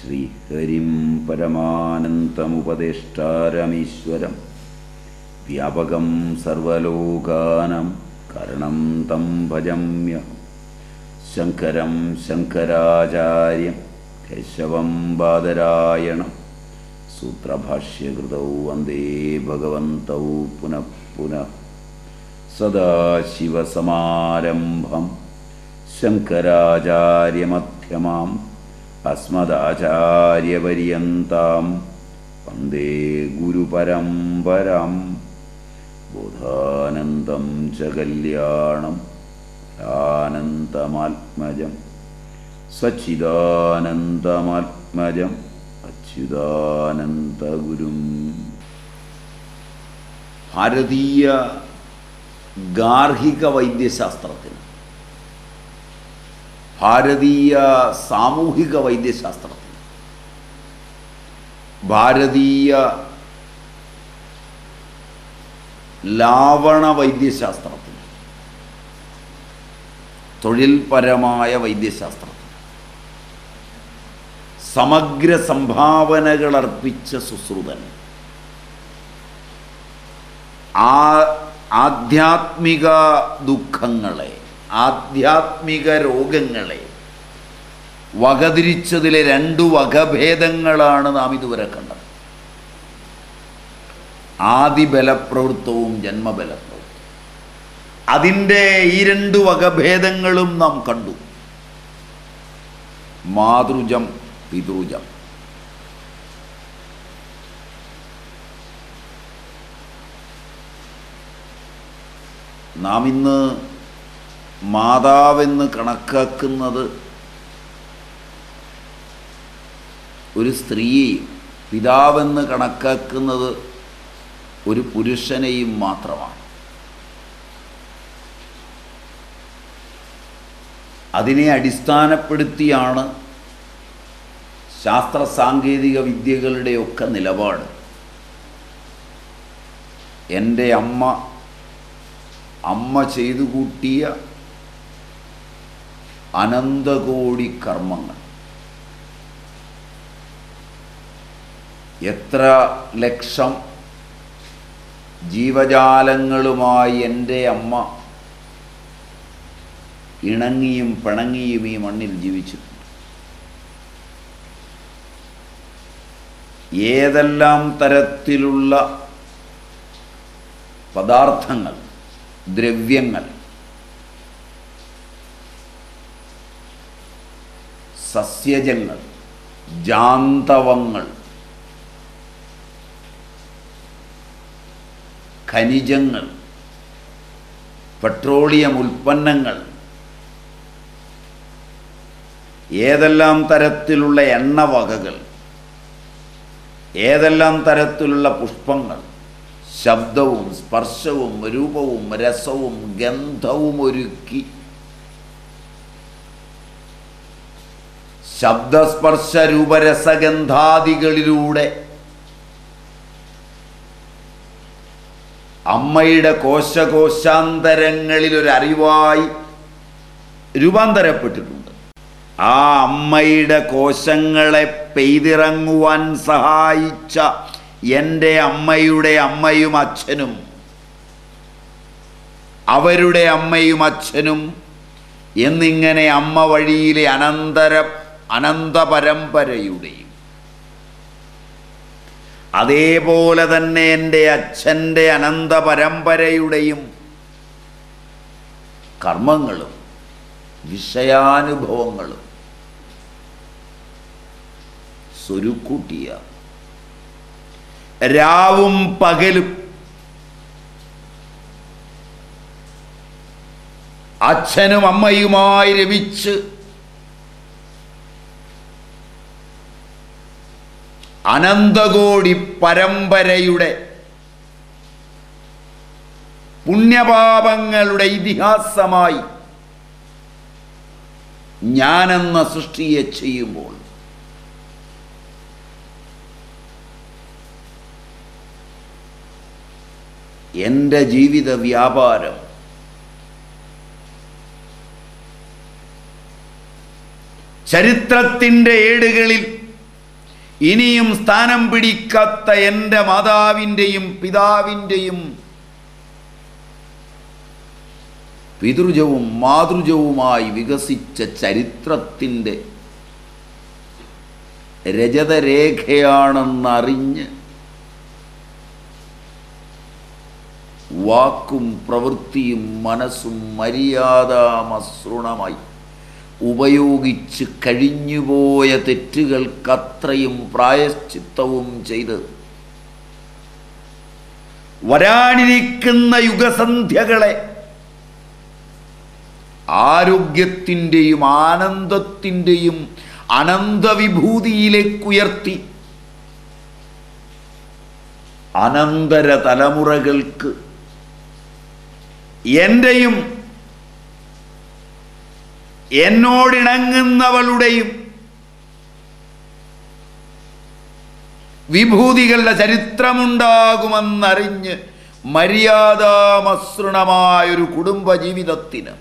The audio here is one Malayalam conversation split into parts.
ശ്രീഹരിം പരമാനന്തമുപദേഷ്ടാരമീശ്വരം വ്യാപകം സർവലോകാനം കരണം തം ഭജമ്യ ശങ്കരം ശങ്കരാചാര്യം കേശവം ബാദരായണം സൂത്രഭാഷ്യകൃതൗ വന്ദേ ഭഗവന്തൗ പുനഃ പുനഃ സദാശിവസമാരംഭം ശങ്കരാചാര്യമധ്യമാം അസ്മദാചാര്യപര്യന്താം വന്ദേ ഗുരുപരമ്പരാം ബോധാനന്ദം ച കല്യാണം ആനന്ദമാത്മജം സച്ചിദാനന്ദമാത്മജം അച്യുതാനന്ദഗുരും ഭാരതീയ ഗാർഹിക വൈദ്യശാസ്ത്രത്തിന് ഭാരതീയ സാമൂഹിക വൈദ്യശാസ്ത്രത്തിന് ഭാരതീയ ലാവണ വൈദ്യശാസ്ത്രത്തിന് തൊഴിൽപരമായ വൈദ്യശാസ്ത്രത്തിന് സമഗ്ര സംഭാവനകൾ അർപ്പിച്ച സുശ്രുതൻ ആ ആധ്യാത്മിക ദുഃഖങ്ങളെ ആധ്യാത്മിക രോഗങ്ങളെ വകതിരിച്ചതിലെ രണ്ടു വകഭേദങ്ങളാണ് നാം ഇതുവരെ കണ്ടത് ആദിബലപ്രവൃത്തവും ജന്മബലപ്രവൃത്തവും അതിൻ്റെ ഈ രണ്ട് വകഭേദങ്ങളും നാം കണ്ടു മാതൃജം പിതൃജം നാം ഇന്ന് മാതാവെന്ന് കണക്കാക്കുന്നത് ഒരു സ്ത്രീയെയും പിതാവെന്ന് കണക്കാക്കുന്നത് ഒരു പുരുഷനെയും മാത്രമാണ് അതിനെ അടിസ്ഥാനപ്പെടുത്തിയാണ് ശാസ്ത്ര സാങ്കേതിക വിദ്യകളുടെയൊക്കെ നിലപാട് എൻ്റെ അമ്മ അമ്മ ചെയ്തു കൂട്ടിയ അനന്തകോടി കർമ്മങ്ങൾ എത്ര ലക്ഷം ജീവജാലങ്ങളുമായി എൻ്റെ അമ്മ ഇണങ്ങിയും പിണങ്ങിയും ഈ മണ്ണിൽ ജീവിച്ചിട്ടുണ്ട് ഏതെല്ലാം തരത്തിലുള്ള പദാർത്ഥങ്ങൾ ദ്രവ്യങ്ങൾ സസ്യജങ്ങൾ ജാന്തവങ്ങൾ ഖനിജങ്ങൾ പെട്രോളിയം ഉൽപ്പന്നങ്ങൾ ഏതെല്ലാം തരത്തിലുള്ള എണ്ണവകകൾ ഏതെല്ലാം തരത്തിലുള്ള പുഷ്പങ്ങൾ ശബ്ദവും സ്പർശവും രൂപവും രസവും ഗന്ധവും ഒരുക്കി ശബ്ദസ്പർശ രൂപരസഗന്ധാദികളിലൂടെ അമ്മയുടെ കോശകോശാന്തരങ്ങളിൽ ഒരു അറിവായി രൂപാന്തരപ്പെട്ടിട്ടുണ്ട് ആ അമ്മയുടെ കോശങ്ങളെ പെയ്തിറങ്ങുവാൻ സഹായിച്ച എൻ്റെ അമ്മയുടെ അമ്മയും അച്ഛനും അവരുടെ അമ്മയും അച്ഛനും എന്നിങ്ങനെ അമ്മ വഴിയിലെ അനന്തര അനന്ത പരമ്പരയുടെയും അതേപോലെ തന്നെ എൻ്റെ അച്ഛൻ്റെ അനന്ത പരമ്പരയുടെയും കർമ്മങ്ങളും വിഷയാനുഭവങ്ങളും സ്വരുക്കൂട്ടിയ രാവും പകലും അച്ഛനും അമ്മയുമായി രമിച്ച് അനന്തകോടി പരമ്പരയുടെ പുണ്യപാപങ്ങളുടെ ഇതിഹാസമായി ഞാനെന്ന സൃഷ്ടിയെ ചെയ്യുമ്പോൾ എൻ്റെ ജീവിത വ്യാപാരം ചരിത്രത്തിൻ്റെ ഏടുകളിൽ ഇനിയും സ്ഥാനം പിടിക്കാത്ത എൻ്റെ മാതാവിൻ്റെയും പിതാവിൻ്റെയും പിതൃജവും മാതൃജവുമായി വികസിച്ച ചരിത്രത്തിൻ്റെ രജതരേഖയാണെന്നറിഞ്ഞ് വാക്കും പ്രവൃത്തിയും മനസ്സും മര്യാദാമസൃണമായി ഉപയോഗിച്ച് കഴിഞ്ഞുപോയ തെറ്റുകൾക്കത്രയും പ്രായശ്ചിത്തവും ചെയ്ത് വരാനിരിക്കുന്ന യുഗസന്ധ്യകളെ ആരോഗ്യത്തിൻ്റെയും ആനന്ദത്തിൻ്റെയും അനന്തവിഭൂതിയിലേക്കുയർത്തി അനന്തര തലമുറകൾക്ക് എൻ്റെയും എന്നോടിണങ്ങുന്നവളുടെയും വിഭൂതികളുടെ ചരിത്രമുണ്ടാകുമെന്നറിഞ്ഞ് മര്യാദാമസൃണമായൊരു കുടുംബജീവിതത്തിന്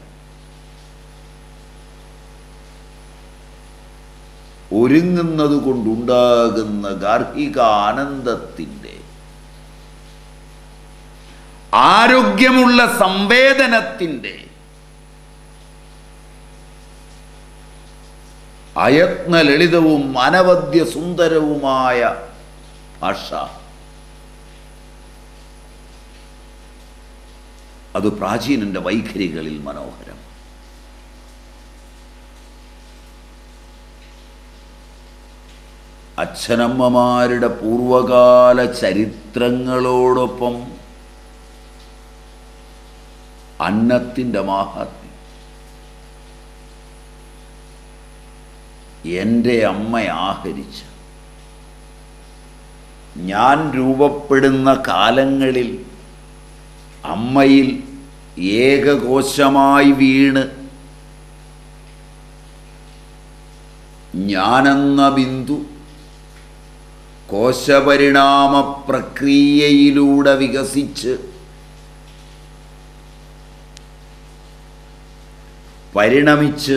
ഒരുങ്ങുന്നത് കൊണ്ടുണ്ടാകുന്ന ഗാർഹിക ആനന്ദത്തിൻ്റെ ആരോഗ്യമുള്ള സംവേദനത്തിൻ്റെ അയത്ന ലളിതവും അനവദ്യ സുന്ദരവുമായ ഭാഷ അത് പ്രാചീനന്റെ വൈഖരികളിൽ മനോഹരം അച്ഛനമ്മമാരുടെ പൂർവകാല ചരിത്രങ്ങളോടൊപ്പം അന്നത്തിൻ്റെ മാഹാത്മ്യം എൻ്റെ അമ്മ ആഹരിച്ച ഞാൻ രൂപപ്പെടുന്ന കാലങ്ങളിൽ അമ്മയിൽ ഏകകോശമായി വീണ് ഞാനെന്ന ബിന്ദു കോശപരിണാമ പ്രക്രിയയിലൂടെ വികസിച്ച് പരിണമിച്ച്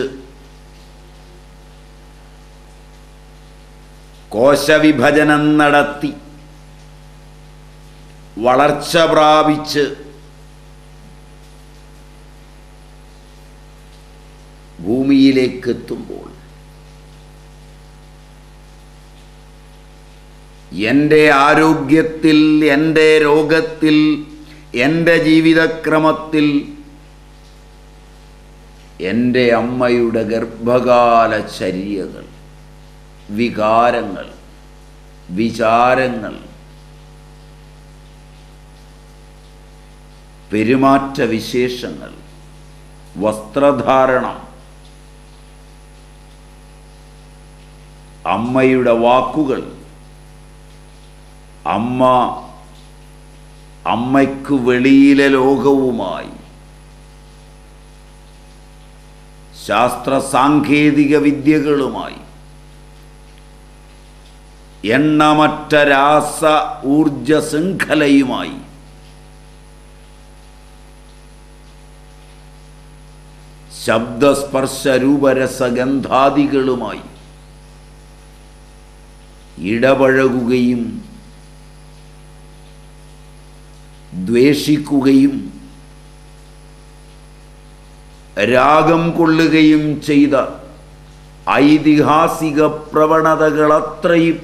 കോശവിഭജനം നടത്തി വളർച്ച പ്രാപിച്ച് ഭൂമിയിലേക്ക് എത്തുമ്പോൾ എൻ്റെ ആരോഗ്യത്തിൽ എൻ്റെ രോഗത്തിൽ എൻ്റെ ജീവിതക്രമത്തിൽ എൻ്റെ അമ്മയുടെ ഗർഭകാല ചര്യകൾ വികാരങ്ങൾ വിചാരങ്ങൾ പെരുമാറ്റ വിശേഷങ്ങൾ വസ്ത്രധാരണം അമ്മയുടെ വാക്കുകൾ അമ്മ അമ്മയ്ക്കു വെളിയിലെ ലോകവുമായി ശാസ്ത്ര സാങ്കേതിക വിദ്യകളുമായി എണ്ണമറ്റ രാസ ഊർജ ശൃംഖലയുമായി ശബ്ദസ്പർശ രൂപരസഗന്ധാദികളുമായി ഇടപഴകുകയും ദ്വേഷിക്കുകയും രാഗം കൊള്ളുകയും ചെയ്ത ഐതിഹാസിക പ്രവണതകളത്രയും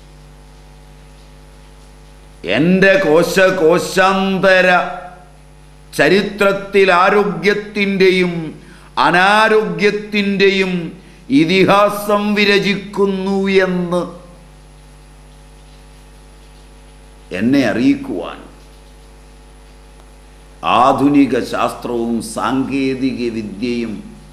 എൻ്റെ കോശകോശാന്തര ചരിത്രത്തിൽ ആരോഗ്യത്തിൻ്റെയും അനാരോഗ്യത്തിൻ്റെയും ഇതിഹാസം വിരചിക്കുന്നു എന്ന് എന്നെ അറിയിക്കുവാൻ ആധുനിക ശാസ്ത്രവും സാങ്കേതിക വിദ്യയും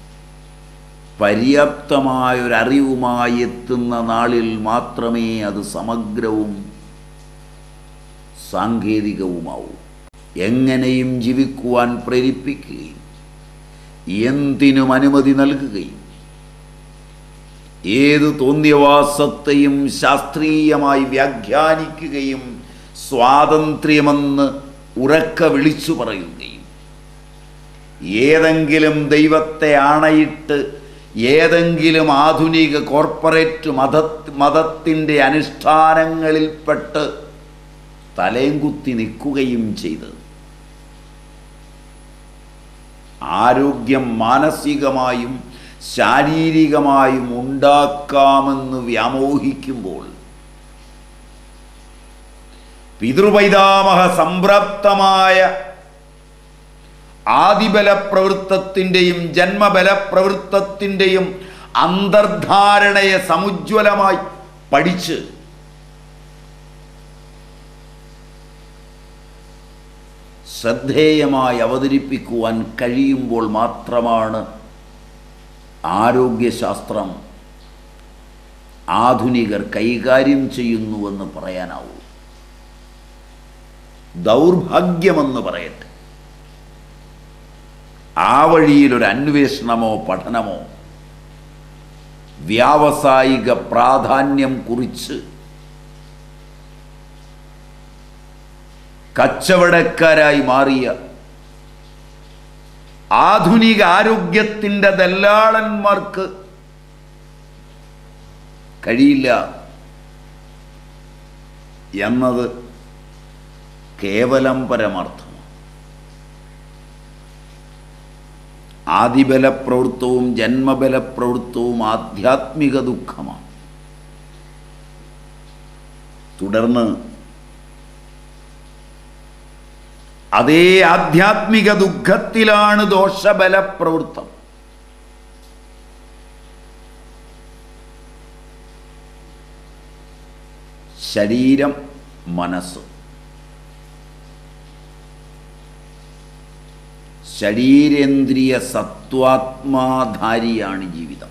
പര്യാപ്തമായൊരറിവുമായി എത്തുന്ന നാളിൽ മാത്രമേ അത് സമഗ്രവും സാങ്കേതികവുമാവൂ എങ്ങനെയും ജീവിക്കുവാൻ പ്രേരിപ്പിക്കുകയും എന്തിനും അനുമതി നൽകുകയും ഏതു തോന്നിയവാസത്തെയും ശാസ്ത്രീയമായി വ്യാഖ്യാനിക്കുകയും സ്വാതന്ത്ര്യമെന്ന് ഉറക്ക വിളിച്ചു പറയുകയും ഏതെങ്കിലും ദൈവത്തെ ആണയിട്ട് ഏതെങ്കിലും ആധുനിക കോർപ്പറേറ്റ് മത മതത്തിൻ്റെ അനുഷ്ഠാനങ്ങളിൽപ്പെട്ട് തലയും കുത്തി നിൽക്കുകയും ചെയ്ത് ആരോഗ്യം മാനസികമായും ശാരീരികമായും ഉണ്ടാക്കാമെന്ന് വ്യാമോഹിക്കുമ്പോൾ പിതൃപൈതാമഹ സംപ്രാപ്തമായ ആദിബലപ്രവൃത്തത്തിൻ്റെയും ജന്മബലപ്രവൃത്തത്തിൻ്റെയും അന്തർധാരണയെ സമുജ്വലമായി പഠിച്ച് ശ്രദ്ധേയമായി അവതരിപ്പിക്കുവാൻ കഴിയുമ്പോൾ മാത്രമാണ് ആരോഗ്യശാസ്ത്രം ആധുനികർ കൈകാര്യം ചെയ്യുന്നുവെന്ന് പറയാനാവൂ ദൗർഭാഗ്യമെന്ന് പറയട്ടെ ആ വഴിയിൽ ഒരു അന്വേഷണമോ പഠനമോ വ്യാവസായിക പ്രാധാന്യം കുറിച്ച് കച്ചവടക്കാരായി മാറിയ ആധുനിക ആരോഗ്യത്തിൻ്റെ ദല്ലാളന്മാർക്ക് കഴിയില്ല എന്നത് കേവലം പരമാർത്ഥം ആദിബലപ്രവൃത്തവും ജന്മബലപ്രവൃത്തവും ആധ്യാത്മിക ദുഃഖമാണ് തുടർന്ന് അതേ ആധ്യാത്മിക ദുഃഖത്തിലാണ് ദോഷബലപ്രവൃത്തം ശരീരം മനസ്സ് ശരീരേന്ദ്രിയ സത്വാത്മാധാരിയാണ് ജീവിതം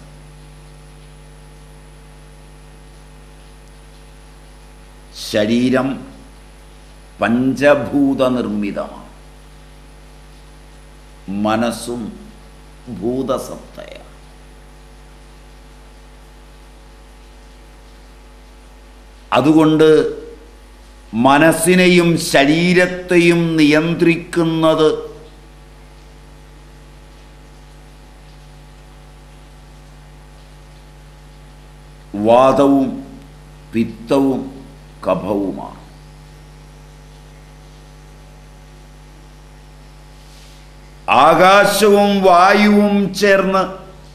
ശരീരം പഞ്ചഭൂത നിർമ്മിതമാണ് മനസ്സും ഭൂതസത്തയാണ് അതുകൊണ്ട് മനസ്സിനെയും ശരീരത്തെയും നിയന്ത്രിക്കുന്നത് വാദവും പിത്തവും കഫവുമാണ് ആകാശവും വായുവും ചേർന്ന്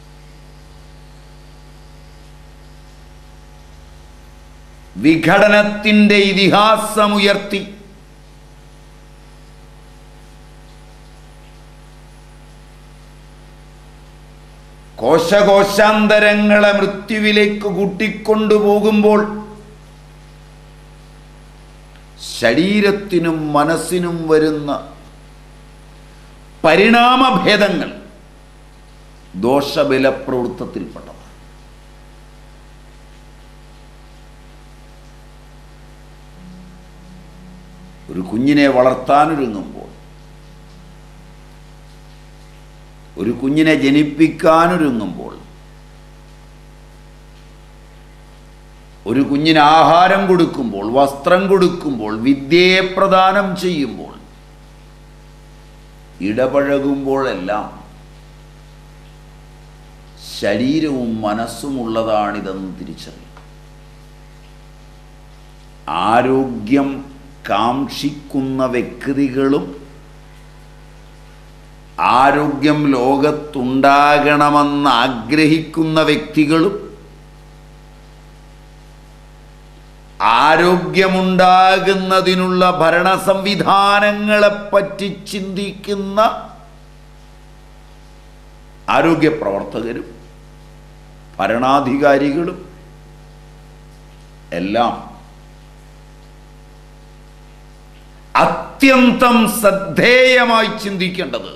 വിഘടനത്തിൻ്റെ ഇതിഹാസമുയർത്തി കോശകോശാന്തരങ്ങളെ മൃത്യുവിലേക്ക് കൂട്ടിക്കൊണ്ടുപോകുമ്പോൾ ശരീരത്തിനും മനസ്സിനും വരുന്ന പരിണാമഭേദങ്ങൾ ദോഷബലപ്രവൃത്തത്തിൽപ്പെട്ടതാണ് ഒരു കുഞ്ഞിനെ വളർത്താനൊരുങ്ങുമ്പോൾ ഒരു കുഞ്ഞിനെ ജനിപ്പിക്കാനൊരുങ്ങുമ്പോൾ ഒരു കുഞ്ഞിന് ആഹാരം കൊടുക്കുമ്പോൾ വസ്ത്രം കൊടുക്കുമ്പോൾ വിദ്യയെ പ്രദാനം ചെയ്യുമ്പോൾ ഇടപഴകുമ്പോഴെല്ലാം ശരീരവും മനസ്സും ഉള്ളതാണിതെന്ന് തിരിച്ചറിയും ആരോഗ്യം കാക്ഷിക്കുന്ന വ്യക്തികളും ആരോഗ്യം ലോകത്തുണ്ടാകണമെന്ന് ആഗ്രഹിക്കുന്ന വ്യക്തികളും ആരോഗ്യമുണ്ടാകുന്നതിനുള്ള ഭരണ സംവിധാനങ്ങളെപ്പറ്റി ചിന്തിക്കുന്ന ആരോഗ്യ പ്രവർത്തകരും ഭരണാധികാരികളും എല്ലാം അത്യന്തം ശ്രദ്ധേയമായി ചിന്തിക്കേണ്ടത്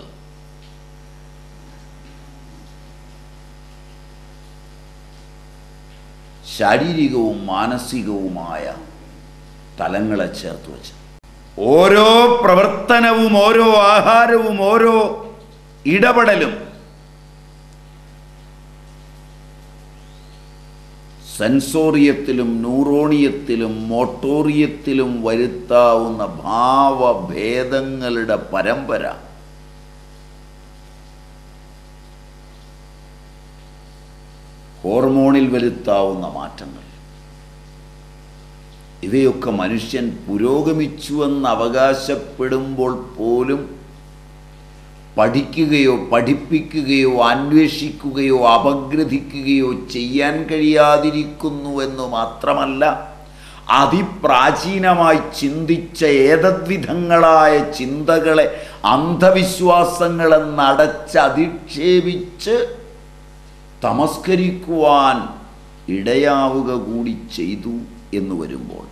ശാരീരികവും മാനസികവുമായ തലങ്ങളെ ചേർത്ത് വെച്ച് ഓരോ പ്രവർത്തനവും ഓരോ ആഹാരവും ഓരോ ഇടപെടലും സെൻസോറിയത്തിലും ന്യൂറോണിയത്തിലും മോട്ടോറിയത്തിലും വരുത്താവുന്ന ഭാവഭേദങ്ങളുടെ പരമ്പര ഹോർമോണിൽ വരുത്താവുന്ന മാറ്റങ്ങൾ ഇവയൊക്കെ മനുഷ്യൻ പുരോഗമിച്ചുവെന്ന് അവകാശപ്പെടുമ്പോൾ പോലും പഠിക്കുകയോ പഠിപ്പിക്കുകയോ അന്വേഷിക്കുകയോ അപഗ്രഥിക്കുകയോ ചെയ്യാൻ കഴിയാതിരിക്കുന്നുവെന്ന് മാത്രമല്ല അതിപ്രാചീനമായി ചിന്തിച്ച ഏതദ്വിധങ്ങളായ ചിന്തകളെ അന്ധവിശ്വാസങ്ങളെന്നടച്ച് അധിക്ഷേപിച്ച് തമസ്കരിക്കുവാൻ ഇടയാവുക കൂടി ചെയ്തു എന്ന് വരുമ്പോൾ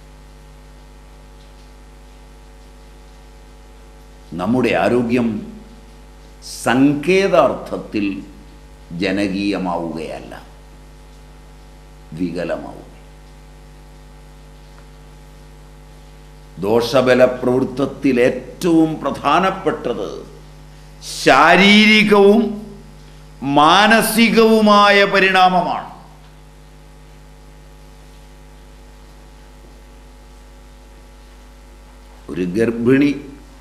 നമ്മുടെ ആരോഗ്യം സങ്കേതാർത്ഥത്തിൽ ജനകീയമാവുകയല്ല വികലമാവുക ദോഷബല പ്രവൃത്തത്തിൽ ഏറ്റവും പ്രധാനപ്പെട്ടത് ശാരീരികവും മാനസികവുമായ പരിണാമമാണ് ഒരു ഗർഭിണി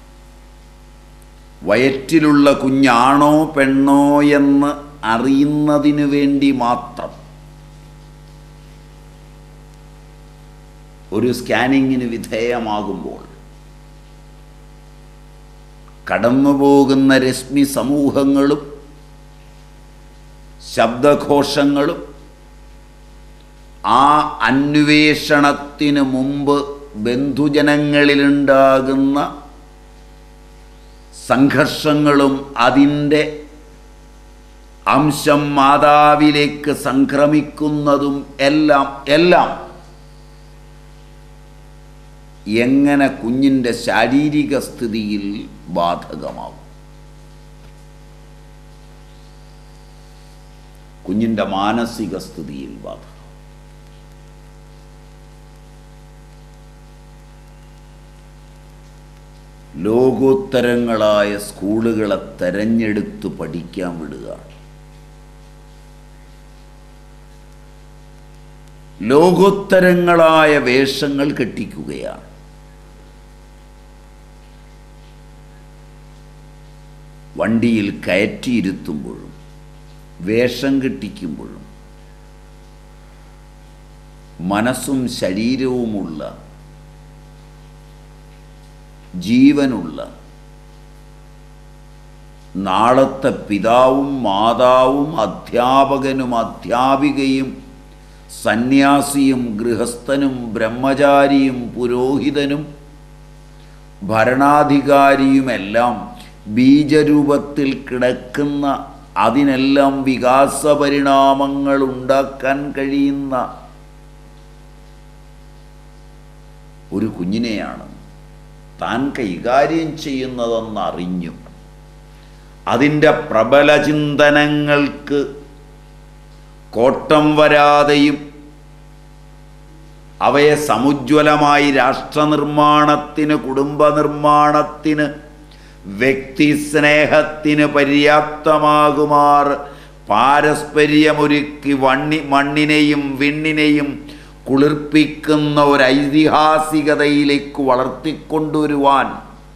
വയറ്റിലുള്ള കുഞ്ഞാണോ പെണ്ണോ എന്ന് അറിയുന്നതിന് വേണ്ടി മാത്രം ഒരു സ്കാനിങ്ങിന് വിധേയമാകുമ്പോൾ കടന്നുപോകുന്ന രശ്മി സമൂഹങ്ങളും ശബ്ദഘോഷങ്ങളും ആ അന്വേഷണത്തിന് മുമ്പ് ബന്ധുജനങ്ങളിലുണ്ടാകുന്ന സംഘർഷങ്ങളും അതിൻ്റെ അംശം മാതാവിലേക്ക് സംക്രമിക്കുന്നതും എല്ലാം എല്ലാം എങ്ങനെ കുഞ്ഞിൻ്റെ ശാരീരിക സ്ഥിതിയിൽ ബാധകമാവും കുഞ്ഞിൻ്റെ മാനസിക സ്ഥിതിയിൽ ബാധകം ലോകോത്തരങ്ങളായ സ്കൂളുകളെ തെരഞ്ഞെടുത്ത് പഠിക്കാൻ വിടുക ലോകോത്തരങ്ങളായ വേഷങ്ങൾ കെട്ടിക്കുകയാണ് വണ്ടിയിൽ കയറ്റിയിരുത്തുമ്പോഴും വേഷം കെട്ടിക്കുമ്പോഴും മനസ്സും ശരീരവുമുള്ള ജീവനുള്ള നാളത്തെ പിതാവും മാതാവും അധ്യാപകനും അധ്യാപികയും സന്യാസിയും ഗൃഹസ്ഥനും ബ്രഹ്മചാരിയും പുരോഹിതനും ഭരണാധികാരിയുമെല്ലാം ബീജരൂപത്തിൽ കിടക്കുന്ന അതിനെല്ലാം വികാസ പരിണാമങ്ങൾ ഉണ്ടാക്കാൻ കഴിയുന്ന ഒരു കുഞ്ഞിനെയാണ് താൻ കൈകാര്യം ചെയ്യുന്നതെന്നറിഞ്ഞു അതിൻ്റെ പ്രബല ചിന്തനങ്ങൾക്ക് കോട്ടം വരാതെയും അവയെ സമുജ്വലമായി രാഷ്ട്രനിർമ്മാണത്തിന് കുടുംബനിർമ്മാണത്തിന് വ്യക്തിസ്നേഹത്തിന് പര്യാപ്തമാകുമാർ പാരസ്പര്യമൊരുക്കി വണ്ണി മണ്ണിനെയും വിണ്ണിനെയും കുളിർപ്പിക്കുന്ന ഒരു ഐതിഹാസികതയിലേക്ക് വളർത്തിക്കൊണ്ടുവരുവാൻ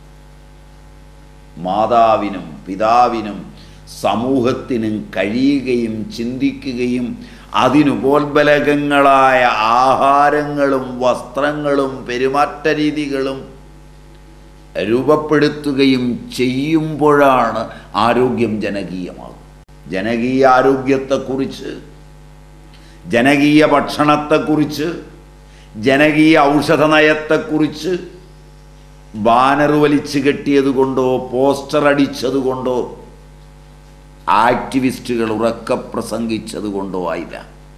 മാതാവിനും പിതാവിനും സമൂഹത്തിനും കഴിയുകയും ചിന്തിക്കുകയും അതിനുപോൽബലകങ്ങളായ ആഹാരങ്ങളും വസ്ത്രങ്ങളും പെരുമാറ്റ രീതികളും രൂപപ്പെടുത്തുകയും ചെയ്യുമ്പോഴാണ് ആരോഗ്യം ജനകീയമാകും ജനകീയ ആരോഗ്യത്തെക്കുറിച്ച് ജനകീയ ഭക്ഷണത്തെക്കുറിച്ച് ജനകീയ ഔഷധ നയത്തെക്കുറിച്ച് ബാനർ വലിച്ചു കെട്ടിയതുകൊണ്ടോ പോസ്റ്റർ അടിച്ചതുകൊണ്ടോ ആക്ടിവിസ്റ്റുകൾ ഉറക്ക പ്രസംഗിച്ചതുകൊണ്ടോ ആയില്ല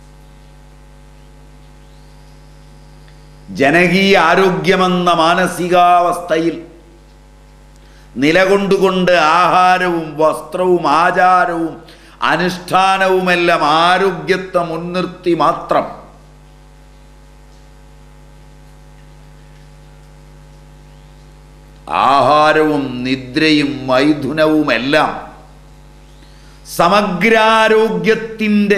ജനകീയ ആരോഗ്യമെന്ന മാനസികാവസ്ഥയിൽ നിലകൊണ്ടുകൊണ്ട് ആഹാരവും വസ്ത്രവും ആചാരവും അനുഷ്ഠാനവുമെല്ലാം ആരോഗ്യത്തെ മുൻനിർത്തി മാത്രം ആഹാരവും നിദ്രയും മൈഥുനവുമെല്ലാം സമഗ്രാരോഗ്യത്തിൻ്റെ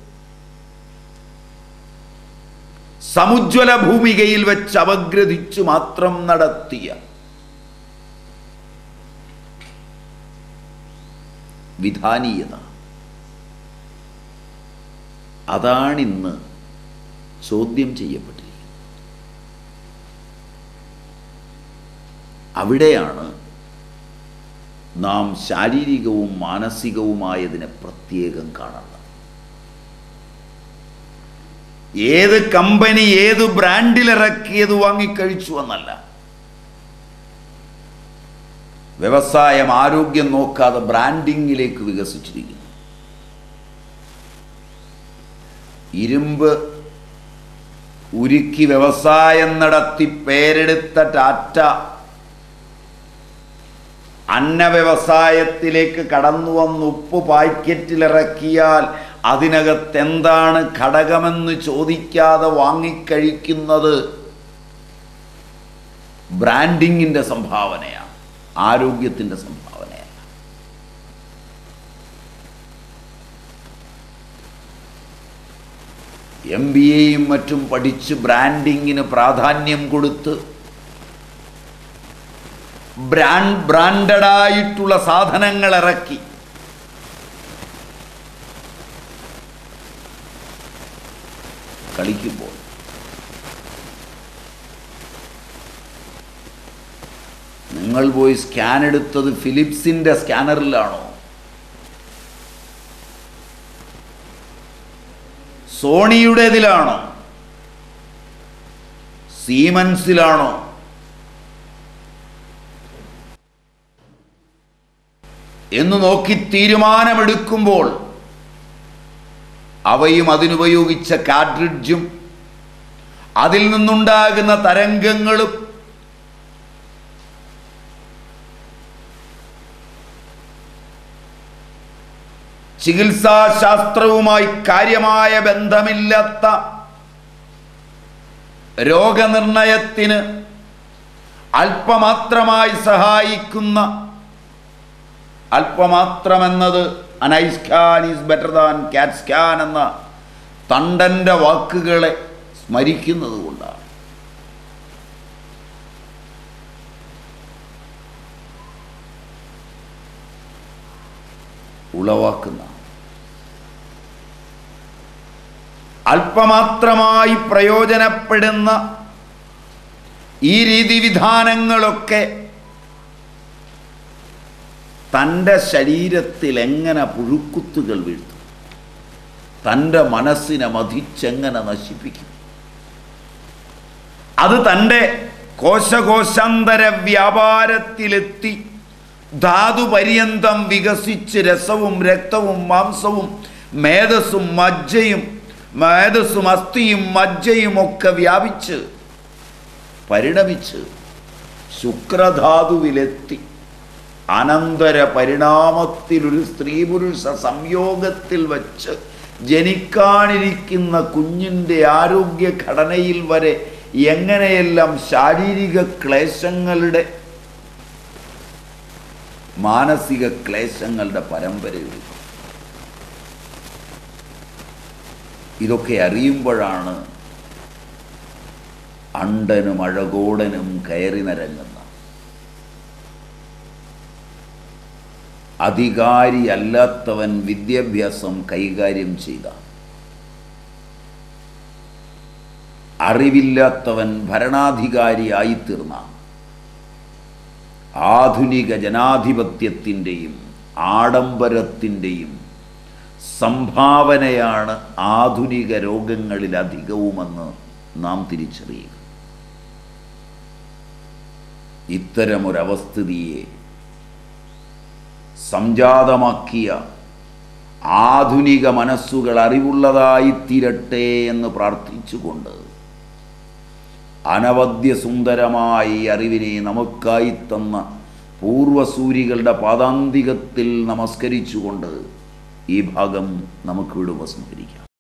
സമുജ്വല ഭൂമികയിൽ വെച്ച് അപഗ്രഥിച്ചു മാത്രം നടത്തിയ വിധാനീയത അതാണിന്ന് ചോദ്യം ചെയ്യപ്പെട്ടിരിക്കുന്നത് അവിടെയാണ് നാം ശാരീരികവും മാനസികവുമായതിനെ പ്രത്യേകം കാണുന്നത് ഏത് കമ്പനി ഏത് ബ്രാൻഡിൽ ഇറക്കിയത് വാങ്ങിക്കഴിച്ചു എന്നല്ല വ്യവസായം ആരോഗ്യം നോക്കാതെ ബ്രാൻഡിങ്ങിലേക്ക് വികസിച്ചിരിക്കുന്നു ഇരുമ്പ് ഉരുക്കി വ്യവസായം നടത്തി പേരെടുത്ത ടാറ്റ അന്ന വ്യവസായത്തിലേക്ക് കടന്നു വന്ന് ഉപ്പ് പാക്കറ്റിലിറക്കിയാൽ അതിനകത്ത് എന്താണ് ഘടകമെന്ന് ചോദിക്കാതെ വാങ്ങിക്കഴിക്കുന്നത് ബ്രാൻഡിങ്ങിൻ്റെ സംഭാവനയാണ് ആരോഗ്യത്തിൻ്റെ സംഭാവനയാണ് എം ബി എയും മറ്റും പഠിച്ച് ബ്രാൻഡിങ്ങിന് പ്രാധാന്യം കൊടുത്ത് ബ്രാൻഡ് ബ്രാൻഡഡായിട്ടുള്ള സാധനങ്ങൾ ഇറക്കി കളിക്കുമ്പോൾ നിങ്ങൾ പോയി സ്കാൻ എടുത്തത് ഫിലിപ്സിന്റെ സ്കാനറിലാണോ സോണിയുടേതിലാണോ സീമൻസിലാണോ എന്ന് നോക്കി തീരുമാനമെടുക്കുമ്പോൾ അവയും അതിനുപയോഗിച്ച കാർട്രിഡ്ജും അതിൽ നിന്നുണ്ടാകുന്ന തരംഗങ്ങളും ചികിത്സാശാസ്ത്രവുമായി കാര്യമായ ബന്ധമില്ലാത്ത രോഗനിർണയത്തിന് അല്പമാത്രമായി സഹായിക്കുന്ന അല്പമാത്രമെന്നത് അനൈ scan is better than CAT scan എന്ന തണ്ടൻ്റെ വാക്കുകളെ സ്മരിക്കുന്നത് കൊണ്ടാണ് ഉളവാക്കുന്ന അല്പമാത്രമായി പ്രയോജനപ്പെടുന്ന ഈ രീതിവിധാനങ്ങളൊക്കെ തൻ്റെ ശരീരത്തിൽ എങ്ങനെ പുഴുക്കുത്തുകൾ വീഴ്ത്തും തൻ്റെ മനസ്സിനെ മതിച്ചെങ്ങനെ നശിപ്പിക്കും അത് തൻ്റെ കോശകോശാന്തര വ്യാപാരത്തിലെത്തി ധാതുപര്യന്തം വികസിച്ച് രസവും രക്തവും മാംസവും മേധസ്സും മജ്ജയും മേധസ്സും അസ്ഥിയും മജ്ജയും ഒക്കെ വ്യാപിച്ച് പരിണമിച്ച് ശുക്രധാതുവിലെത്തി അനന്തര പരിണാമത്തിൽ ഒരു സ്ത്രീ പുരുഷ സംയോഗത്തിൽ വച്ച് ജനിക്കാനിരിക്കുന്ന കുഞ്ഞിൻ്റെ ആരോഗ്യ ഘടനയിൽ വരെ എങ്ങനെയെല്ലാം ശാരീരിക ക്ലേശങ്ങളുടെ മാനസിക ക്ലേശങ്ങളുടെ പരമ്പരയൊരുക്കും ഇതൊക്കെ അറിയുമ്പോഴാണ് അണ്ടനും അഴകോടനും കയറി നരങ്ങുന്ന അധികാരി അല്ലാത്തവൻ വിദ്യാഭ്യാസം കൈകാര്യം ചെയ്ത അറിവില്ലാത്തവൻ ഭരണാധികാരിയായിത്തീർന്ന ആധുനിക ജനാധിപത്യത്തിൻ്റെയും ആഡംബരത്തിൻ്റെയും സംഭാവനയാണ് ആധുനിക രോഗങ്ങളിൽ അധികവുമെന്ന് നാം തിരിച്ചറിയുക ഇത്തരമൊരവസ്ഥിതിയെ സംജാതമാക്കിയ ആധുനിക മനസ്സുകൾ അറിവുള്ളതായി തീരട്ടെ എന്ന് പ്രാർത്ഥിച്ചുകൊണ്ട് അനവദ്യ സുന്ദരമായി അറിവിനെ നമുക്കായി തന്ന പൂർവസൂരികളുടെ പാദാന്തികത്തിൽ നമസ്കരിച്ചുകൊണ്ട് ഈ ഭാഗം നമുക്കിവിടെ ഉപസംഹരിക്കാം